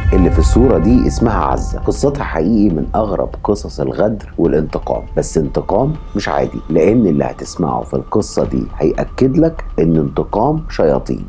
اللي في الصورة دي اسمها عزة قصتها حقيقي من أغرب قصص الغدر والانتقام بس انتقام مش عادي لأن اللي هتسمعه في القصة دي هيأكد لك إن انتقام شياطين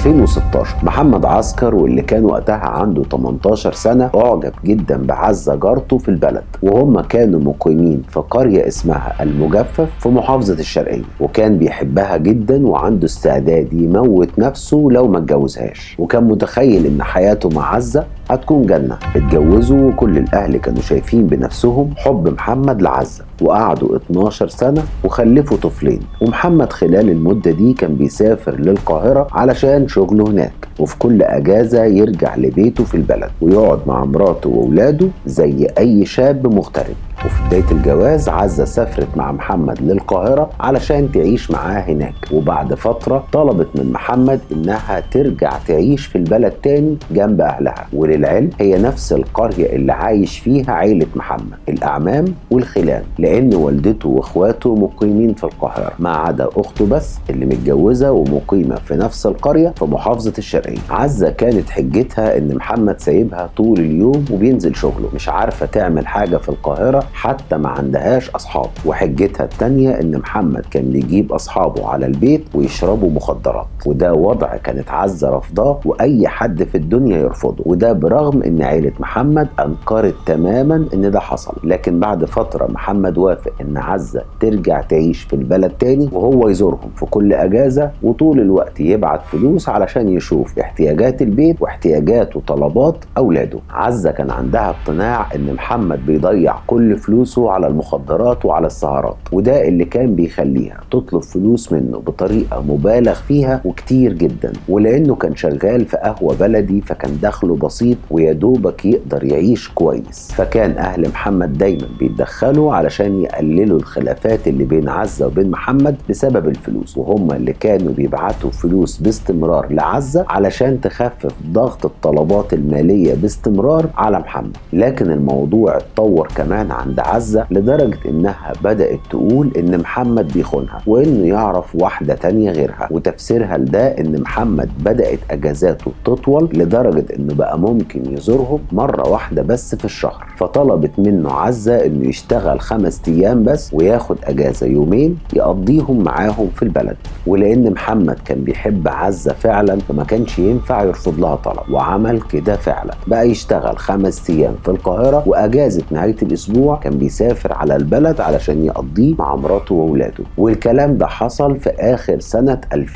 2016 محمد عسكر واللي كان وقتها عنده 18 سنة أعجب جدا بعزة جارته في البلد وهم كانوا مقيمين في قرية اسمها المجفف في محافظة الشرقية وكان بيحبها جدا وعنده استعداد يموت نفسه لو ما اتجوزهاش وكان متخيل إن حياته مع عزة هتكون جنة اتجوزوا وكل الأهل كانوا شايفين بنفسهم حب محمد لعزة وقعدوا 12 سنة وخلفوا طفلين ومحمد خلال المدة دي كان بيسافر للقاهرة علشان شغله هناك وفي كل أجازة يرجع لبيته في البلد ويقعد مع مراته وولاده زي أي شاب مغترب وفي بداية الجواز عزة سافرت مع محمد للقاهرة علشان تعيش معاه هناك وبعد فترة طلبت من محمد إنها ترجع تعيش في البلد تاني جنب أهلها وللعلم هي نفس القرية اللي عايش فيها عيلة محمد الأعمام والخلان لأن والدته وإخواته مقيمين في القاهرة ما عدا أخته بس اللي متجوزة ومقيمة في نفس القرية في محافظة الشرقية عزة كانت حجتها إن محمد سايبها طول اليوم وبينزل شغله مش عارفة تعمل حاجة في القاهرة حتى ما عندهاش أصحاب وحجتها التانية إن محمد كان بيجيب أصحابه على البيت ويشربوا مخدرات وده وضع كانت عزة رافضاه وأي حد في الدنيا يرفضه وده برغم إن عيلة محمد أنكرت تماما إن ده حصل لكن بعد فترة محمد وافق إن عزة ترجع تعيش في البلد تاني وهو يزورهم في كل أجازة وطول الوقت يبعت فلوس علشان يشوف احتياجات البيت واحتياجات وطلبات أولاده عزة كان عندها اقتناع إن محمد بيضيع كل فلوسه على المخدرات وعلى السهرات وده اللي كان بيخليها تطلب فلوس منه بطريقة مبالغ فيها وكتير جدا ولأنه كان شغال في قهوة بلدي فكان دخله بسيط ويدوبك يقدر يعيش كويس فكان أهل محمد دايما بيتدخلوا علشان يقللوا الخلافات اللي بين عزة وبين محمد بسبب الفلوس وهم اللي كانوا بيبعتوا فلوس باستمرار لعزة علشان تخفف ضغط الطلبات المالية باستمرار على محمد لكن الموضوع اتطور كمان عند عزة لدرجة انها بدأت تقول ان محمد بيخونها وانه يعرف واحدة تانية غيرها وتفسيرها لده ان محمد بدأت اجازاته تطول لدرجة انه بقى ممكن يزورهم مرة واحدة بس في الشهر فطلبت منه عزة انه يشتغل خمس ايام بس وياخد اجازة يومين يقضيهم معاهم في البلد ولان محمد كان بيحب عزة فعلا فما كانش ينفع يرفض لها طلب وعمل كده فعلا بقى يشتغل خمس ايام في القاهرة واجازة نهاية الاسبوع كان بيسافر على البلد علشان يقضيه مع مراته واولاده والكلام ده حصل في اخر سنة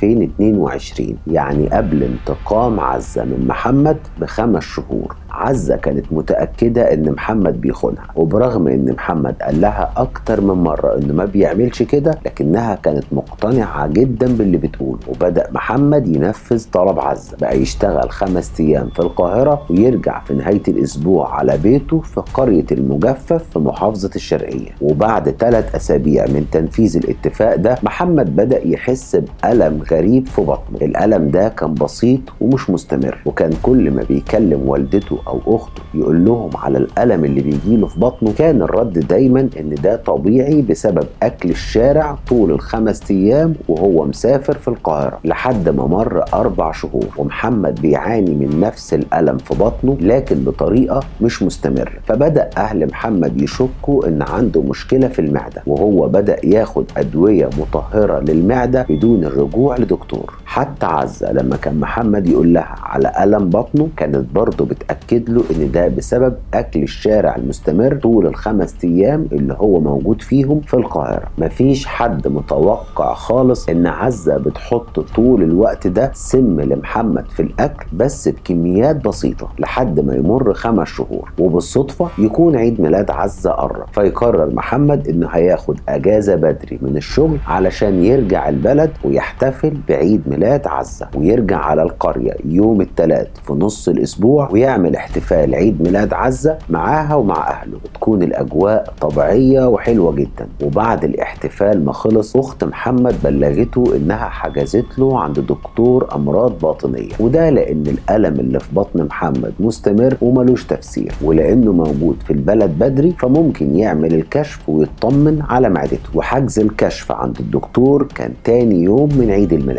2022 يعني قبل انتقام عزة من محمد بخمس شهور عزة كانت متأكدة إن محمد بيخونها وبرغم إن محمد قال لها أكتر من مرة إنه ما بيعملش كده لكنها كانت مقتنعة جدا باللي بتقوله وبدأ محمد ينفذ طلب عزة بقى يشتغل خمس أيام في القاهرة ويرجع في نهاية الأسبوع على بيته في قرية المجفف في محافظة الشرقية وبعد ثلاث أسابيع من تنفيذ الاتفاق ده محمد بدأ يحس بألم غريب في بطنه الألم ده كان بسيط ومش مستمر وكان كل ما بيكلم والدته او اخته يقول لهم على الالم اللي بيجيله في بطنه كان الرد دايما ان ده طبيعي بسبب اكل الشارع طول الخمس ايام وهو مسافر في القاهره لحد ما مر اربع شهور ومحمد بيعاني من نفس الالم في بطنه لكن بطريقه مش مستمره فبدا اهل محمد يشكوا ان عنده مشكله في المعده وهو بدا ياخد ادويه مطهره للمعده بدون الرجوع لدكتور حتى عزه لما كان محمد يقول لها على الم بطنه كانت برضه بتاكد له ان ده بسبب اكل الشارع المستمر طول الخمس ايام اللي هو موجود فيهم في القاهره مفيش حد متوقع خالص ان عزه بتحط طول الوقت ده سم لمحمد في الاكل بس بكميات بسيطه لحد ما يمر خمس شهور وبالصدفه يكون عيد ميلاد عزه قرب فيقرر محمد انه هياخد اجازه بدري من الشغل علشان يرجع البلد ويحتفل بعيد ميلاد عزه ويرجع على القريه يوم الثلاث في نص الاسبوع ويعمل احتفال عيد ميلاد عزة معاها ومع أهله تكون الأجواء طبيعية وحلوة جدا وبعد الاحتفال ما خلص أخت محمد بلغته إنها حجزت له عند دكتور أمراض باطنية وده لأن الألم اللي في بطن محمد مستمر وملوش تفسير ولأنه موجود في البلد بدري فممكن يعمل الكشف ويطمن على معدته وحجز الكشف عند الدكتور كان تاني يوم من عيد الميلاد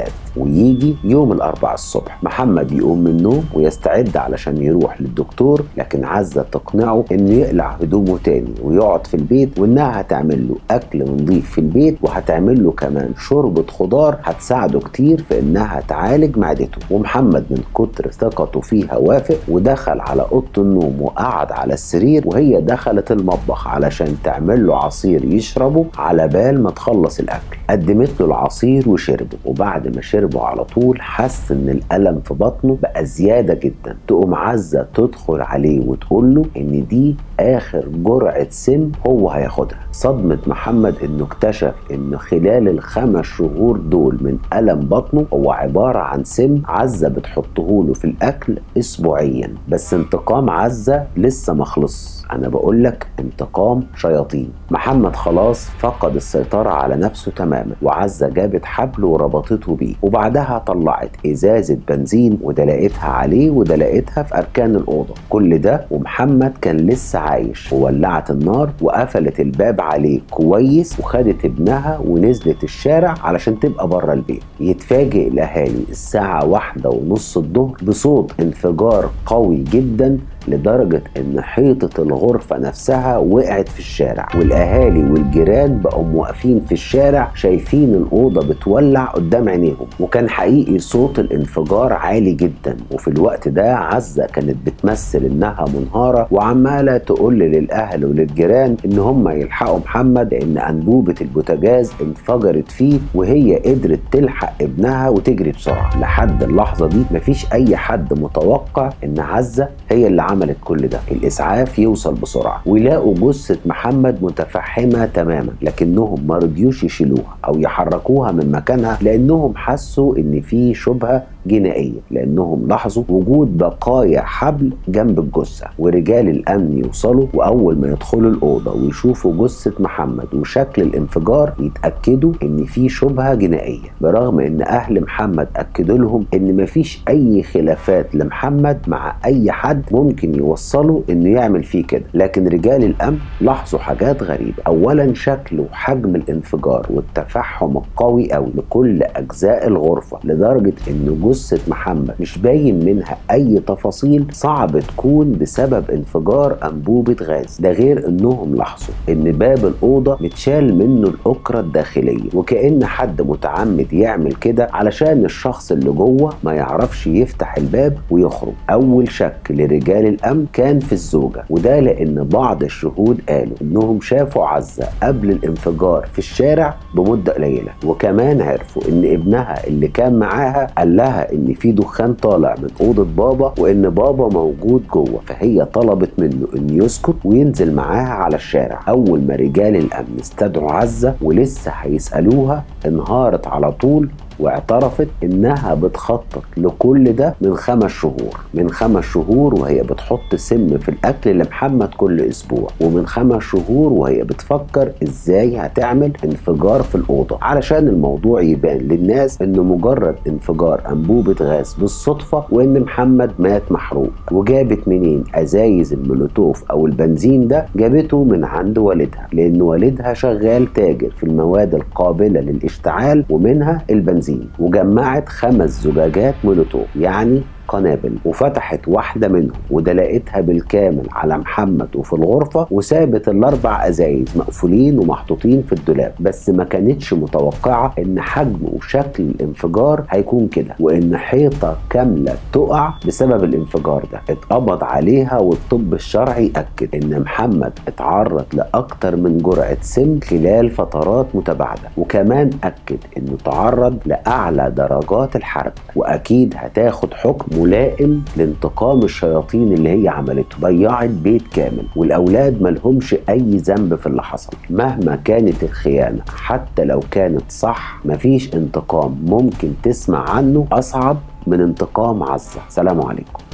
ويجي يوم الاربعاء الصبح محمد يقوم من النوم ويستعد علشان يروح للدكتور لكن عزة تقنعه انه يقلع هدومه تاني ويقعد في البيت وانها هتعمل له اكل نظيف في البيت وهتعمل له كمان شوربة خضار هتساعده كتير في انها تعالج معدته ومحمد من كتر ثقته فيها وافق ودخل على اوضه النوم وقعد على السرير وهي دخلت المطبخ علشان تعمل له عصير يشربه على بال ما تخلص الاكل قدمت له العصير وشربه وبعد ما شربه على طول حس ان الالم في بطنه بقى زياده جدا تقوم عزه تدخل عليه وتقول له ان دي اخر جرعه سم هو هياخدها صدمه محمد انه اكتشف ان خلال الخمس شهور دول من الم بطنه هو عباره عن سم عزه بتحطه له في الاكل اسبوعيا بس انتقام عزه لسه ما خلص انا بقول لك انتقام شياطين محمد خلاص فقد السيطره على نفسه تماما وعزه جابت حبل وربطته بيه وبعدها طلعت ازازه بنزين ودلقتها عليه ودلقتها في اركان الاوضه كل ده ومحمد كان لسه عايش وولعت النار وقفلت الباب عليه كويس وخدت ابنها ونزلت الشارع علشان تبقى بره البيت يتفاجئ الاهالي الساعه واحدة ونص الظهر بصوت انفجار قوي جدا لدرجة إن حيطة الغرفة نفسها وقعت في الشارع والأهالي والجيران بقوا واقفين في الشارع شايفين الأوضة بتولع قدام عينيهم وكان حقيقي صوت الانفجار عالي جدا وفي الوقت ده عزة كانت بتمثل إنها منهارة وعمالة تقول للأهل وللجيران إن هم يلحقوا محمد لأن أنبوبة البوتاجاز انفجرت فيه وهي قدرت تلحق ابنها وتجري بسرعة لحد اللحظة دي مفيش أي حد متوقع إن عزة هي اللي عملت كل ده الاسعاف يوصل بسرعه ويلاقوا جثه محمد متفحمه تماما لكنهم ما رضيوش يشيلوها او يحركوها من مكانها لانهم حسوا ان في شبهه جنائيه لانهم لاحظوا وجود بقايا حبل جنب الجثه ورجال الامن يوصلوا واول ما يدخلوا الاوضه ويشوفوا جثه محمد وشكل الانفجار يتاكدوا ان في شبهه جنائيه برغم ان اهل محمد اكدوا لهم ان مفيش اي خلافات لمحمد مع اي حد ممكن يوصلوا انه يعمل فيه كده لكن رجال الامن لاحظوا حاجات غريبه اولا شكل وحجم الانفجار والتفحم القوي قوي لكل اجزاء الغرفه لدرجه ان جثه محمد مش باين منها اي تفاصيل صعب تكون بسبب انفجار انبوبه غاز ده غير انهم لاحظوا ان باب الاوضه متشال منه الاكره الداخليه وكان حد متعمد يعمل كده علشان الشخص اللي جوه ما يعرفش يفتح الباب ويخرج اول شك لرجال الامن كان في الزوجه وده لان بعض الشهود قالوا انهم شافوا عزه قبل الانفجار في الشارع بمده قليله وكمان عرفوا ان ابنها اللي كان معاها قال لها ان في دخان طالع من اوضه بابا وان بابا موجود جوه فهي طلبت منه انه يسكت وينزل معاها على الشارع اول ما رجال الامن استدعوا عزه ولسه هيسالوها انهارت على طول واعترفت انها بتخطط لكل ده من خمس شهور من خمس شهور وهي بتحط سم في الاكل لمحمد كل اسبوع ومن خمس شهور وهي بتفكر ازاي هتعمل انفجار في الاوضه علشان الموضوع يبان للناس انه مجرد انفجار انبوبه غاز بالصدفه وان محمد مات محروق وجابت منين ازايز المولوتوف او البنزين ده جابته من عند والدها لان والدها شغال تاجر في المواد القابله للاشتعال ومنها البنزين بنزين وجمعت خمس زجاجات مولوتوف يعني قنابل وفتحت واحدة منهم ودلقتها بالكامل على محمد وفي الغرفة وسابت الأربع أزايز مقفولين ومحطوطين في الدولاب بس ما كانتش متوقعة إن حجم وشكل الانفجار هيكون كده وإن حيطة كاملة تقع بسبب الانفجار ده اتقبض عليها والطب الشرعي أكد إن محمد اتعرض لأكتر من جرعة سم خلال فترات متباعدة وكمان أكد إنه تعرض لأعلى درجات الحرق وأكيد هتاخد حكم ملائم لانتقام الشياطين اللي هي عملته ضيعت بيت كامل والاولاد ملهمش اي ذنب في اللي حصل مهما كانت الخيانه حتى لو كانت صح مفيش انتقام ممكن تسمع عنه اصعب من انتقام عزه سلام عليكم